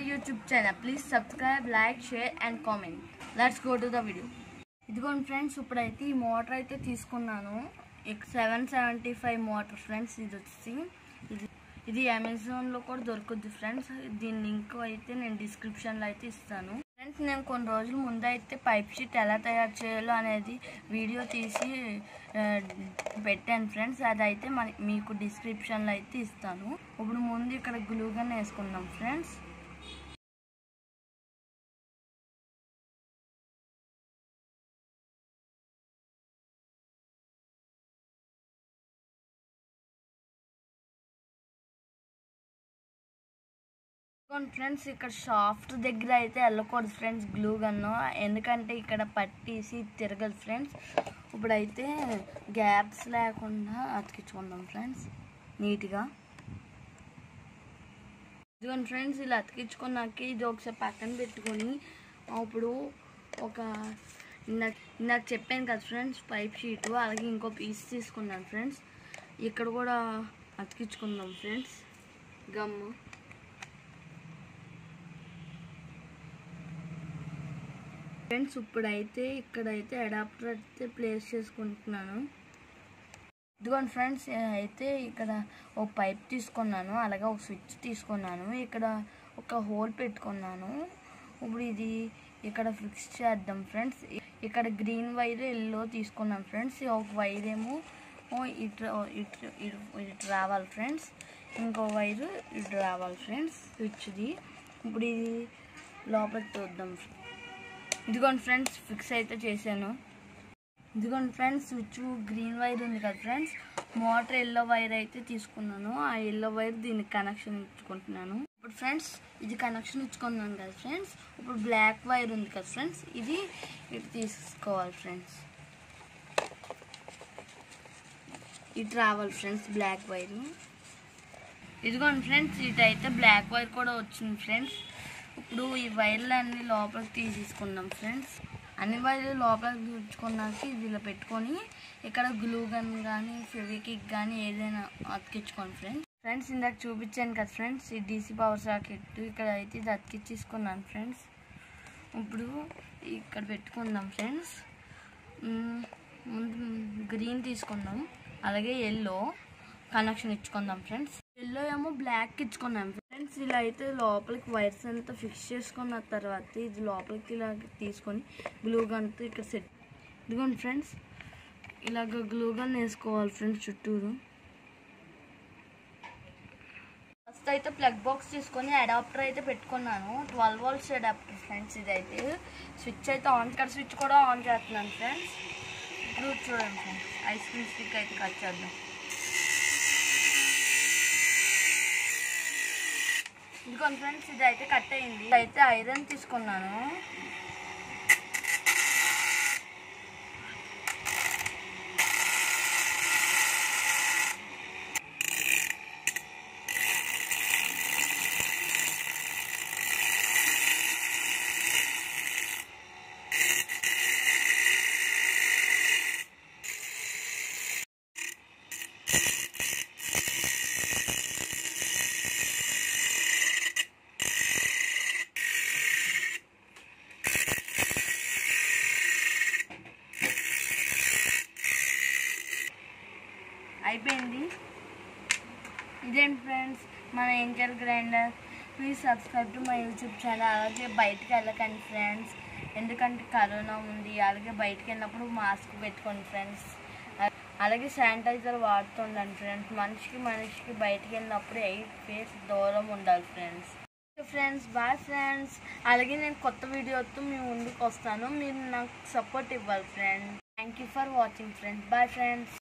YouTube channel. Please subscribe, like, share and comment. Let's go to the video. ఇదిగోండి friends ఇప్పుడైతే ఈ motor అయితే తీసుకున్నాను seven seventy five motor friends ఇది వచ్చి ఇది ఇది అమెజాన్లో కూడా దొరుకుద్ది ఫ్రెండ్స్ దీని లింక్ అయితే నేను డిస్క్రిప్షన్లో అయితే ఇస్తాను ఫ్రెండ్స్ నేను కొన్ని రోజుల ముందు అయితే పైప్ షీట్ ఎలా తయారు చేయాలో అనేది వీడియో తీసి ఆ, పెట్టాను ఫ్రెండ్స్ అదైతే మన మీకు డిస్క్రిప్షన్లో అయితే ఇస్తాను ఇప్పుడు ముందు ఇక్కడ గ్లూగన్ వేసుకుందాం ఫ్రెండ్స్ ఫ్రెండ్స్ ఇక్కడ షాఫ్ట్ దగ్గర అయితే వెళ్ళకూడదు ఫ్రెండ్స్ గ్లూ గన్ను ఎందుకంటే ఇక్కడ పట్టేసి తిరగదు ఫ్రెండ్స్ ఇప్పుడైతే గ్యాప్స్ లేకుండా అతికించుకుందాం ఫ్రెండ్స్ నీట్గా ఇదిగోండి ఫ్రెండ్స్ ఇలా అతికించుకున్నాక ఇది ఒకసారి పక్కన పెట్టుకొని అప్పుడు ఒక ఇందాక ఇందాక చెప్పాను కదా ఫ్రెండ్స్ పైప్ షీటు అలాగే ఇంకో పీస్ తీసుకున్నాను ఫ్రెండ్స్ ఇక్కడ కూడా అతికించుకుందాం ఫ్రెండ్స్ గమ్ము ఫ్రెండ్స్ ఇప్పుడైతే ఇక్కడైతే అడాప్టర్ అయితే ప్లేస్ చేసుకుంటున్నాను ఇదిగోండి ఫ్రెండ్స్ అయితే ఇక్కడ ఒక పైప్ తీసుకున్నాను అలాగే ఒక స్విచ్ తీసుకున్నాను ఇక్కడ ఒక హోల్ పెట్టుకున్నాను ఇప్పుడు ఇది ఇక్కడ ఫిక్స్ చేద్దాం ఫ్రెండ్స్ ఇక్కడ గ్రీన్ వైర్ ఎల్లో తీసుకున్నాం ఫ్రెండ్స్ ఒక వైర్ ఏమో ఓ ఇటు ఇటు ఇటు ఇటు రావాలి ఫ్రెండ్స్ ఇంకో వైరు ఇటు రావాలి ఫ్రెండ్స్ స్విచ్ది ఇప్పుడు ఇది లోపలికి చూద్దాం ఇదిగోండి ఫ్రెండ్స్ ఫిక్స్ అయితే చేశాను ఇదిగోండి ఫ్రెండ్స్ స్విచ్ గ్రీన్ వైర్ ఉంది కదా ఫ్రెండ్స్ మోటార్ ఎల్లో వైర్ అయితే తీసుకున్నాను ఆ ఎల్లో వైర్ దీనికి కనెక్షన్ ఇచ్చుకుంటున్నాను ఇప్పుడు ఫ్రెండ్స్ ఇది కనెక్షన్ ఇచ్చుకున్నాను కదా ఫ్రెండ్స్ ఇప్పుడు బ్లాక్ వైర్ ఉంది కదా ఫ్రెండ్స్ ఇది ఇటు తీసుకోవాలి ఫ్రెండ్స్ ఇటు రావాలి ఫ్రెండ్స్ బ్లాక్ వైర్ ఇదిగోండి ఫ్రెండ్స్ ఇటు అయితే బ్లాక్ వైర్ కూడా వచ్చింది ఫ్రెండ్స్ ఇప్పుడు ఈ వైర్లు అన్ని లోపలికి తీసేసుకుందాం ఫ్రెండ్స్ అన్ని వైర్లు లోపలికి ఉంచుకున్నాక ఇది ఇలా పెట్టుకొని ఇక్కడ గ్లూ గన్ కానీ ఫెవికిక్ కానీ ఏదైనా అతికించుకోండి ఫ్రెండ్స్ ఫ్రెండ్స్ ఇందాక చూపించాను కదా ఫ్రెండ్స్ ఈ డీసీ పవర్ సాకెట్ ఇక్కడ అయితే ఇది అతికించేసుకున్నాను ఫ్రెండ్స్ ఇప్పుడు ఇక్కడ పెట్టుకుందాం ఫ్రెండ్స్ మ్మ్, ముందు గ్రీన్ తీసుకుందాం అలాగే ఎల్లో కనెక్షన్ ఇచ్చుకుందాం ఫ్రెండ్స్ ఎల్లో ఏమో బ్లాక్ ఇచ్చుకున్నాం ఫ్రెండ్స్ ఇలా అయితే లోపలికి వైర్స్ అంతా ఫిక్స్ చేసుకున్న తర్వాత ఇది లోపలికి ఇలా తీసుకొని గ్లూ గన్తో ఇక్కడ సెట్ ఇదిగోండి ఫ్రెండ్స్ ఇలాగ గ్లూ గన్ వేసుకోవాలి ఫ్రెండ్స్ చుట్టూరు ఫస్ట్ అయితే ప్లగ్ బాక్స్ తీసుకొని అడాప్టర్ అయితే పెట్టుకున్నాను ట్వెల్వ్ వోల్ట్స్ అడాప్టర్ ఫ్రెండ్స్ ఇదైతే స్విచ్ అయితే ఆన్ ఇక్కడ స్విచ్ కూడా ఆన్ చేస్తున్నాను ఫ్రెండ్స్ ఇప్పుడు చూడండి ఫ్రెండ్స్ ఐస్ క్రీమ్ స్టిక్ అయితే కట్ చేద్దాం ఇదిగోండి ఫ్రెండ్స్ ఇది అయితే కట్ అయింది అయితే ఐరన్ తీసుకున్నాను అయిపోయింది ఇదేంటి ఫ్రెండ్స్ మన angel grinder please subscribe to my YouTube channel అలాగే బయటకు వెళ్ళకండి ఫ్రెండ్స్ ఎందుకంటే కరోనా ఉంది అలాగే బయటకు వెళ్ళినప్పుడు మాస్క్ పెట్టుకోండి ఫ్రెండ్స్ అలాగే శానిటైజర్ వాడుతుండండి ఫ్రెండ్స్ మనిషికి మనిషికి బయటకు వెళ్ళినప్పుడు ఎయిట్ ఫేస్ దూరం ఉండాలి ఫ్రెండ్స్ ఫ్రెండ్స్ బాయ్ ఫ్రెండ్స్ అలాగే నేను కొత్త వీడియోతో మీ ముందుకు వస్తాను మీరు నాకు సపోర్ట్ ఇవ్వాలి friends thank you for watching friends bye friends